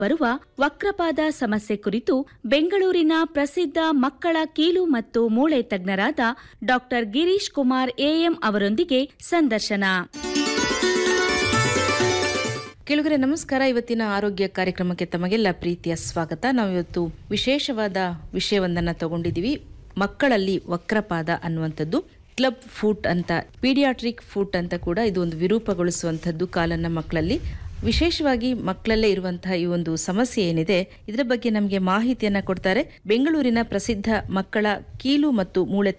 ಬರುವ ವಕ್ರಪಾದ ಸಮಸ್ಯೆ ಕುರಿತು ಬೆಂಗಳೂರಿನ ಪ್ರಸಿದ್ಧ ಮಕ್ಕಳ ಕೀಲು ಮತ್ತು ಮೂಳೆ ತಜ್ಞರಾದ ಡಾಕ್ಟರ್ ಗಿರೀಶ್ ಕುಮಾರ್ ಎಎಂ ಅವರೊಂದಿಗೆ ಸಂದರ್ಶನ ಕೆಳಗರೆ ನಮಸ್ಕಾರ ಇವತ್ತಿನ ಆರೋಗ್ಯ ಕಾರ್ಯಕ್ರಮಕ್ಕೆ ತಮಗೆಲ್ಲ ಪ್ರೀತಿಯ ಸ್ವಾಗತ ನಾವು ಇವತ್ತು ವಿಶೇಷವಾದ ವಿಷಯವೊಂದನ್ನು ತಗೊಂಡಿದ್ದೀವಿ ಮಕ್ಕಳಲ್ಲಿ ವಕ್ರಪಾದ ಅನ್ನುವಂಥದ್ದು ಕ್ಲಬ್ ಫೂಟ್ ಅಂತ ಪೀಡಿಯಾಟ್ರಿಕ್ ಫೂಟ್ ಅಂತ ಕೂಡ ಇದು ಒಂದು ವಿರೂಪಗೊಳಿಸುವಂಥದ್ದು ಕಾಲನ್ನ ಮಕ್ಕಳಲ್ಲಿ ವಿಶೇಷವಾಗಿ ಮಕ್ಕಳಲ್ಲೇ ಇರುವಂತಹ ಈ ಒಂದು ಸಮಸ್ಯೆ ಏನಿದೆ ಇದರ ಬಗ್ಗೆ ನಮಗೆ ಮಾಹಿತಿಯನ್ನ ಕೊಡ್ತಾರೆ ಬೆಂಗಳೂರಿನ ಪ್ರಸಿದ್ಧ ಮಕ್ಕಳ ಕೀಲು ಮತ್ತು ಮೂಳೆ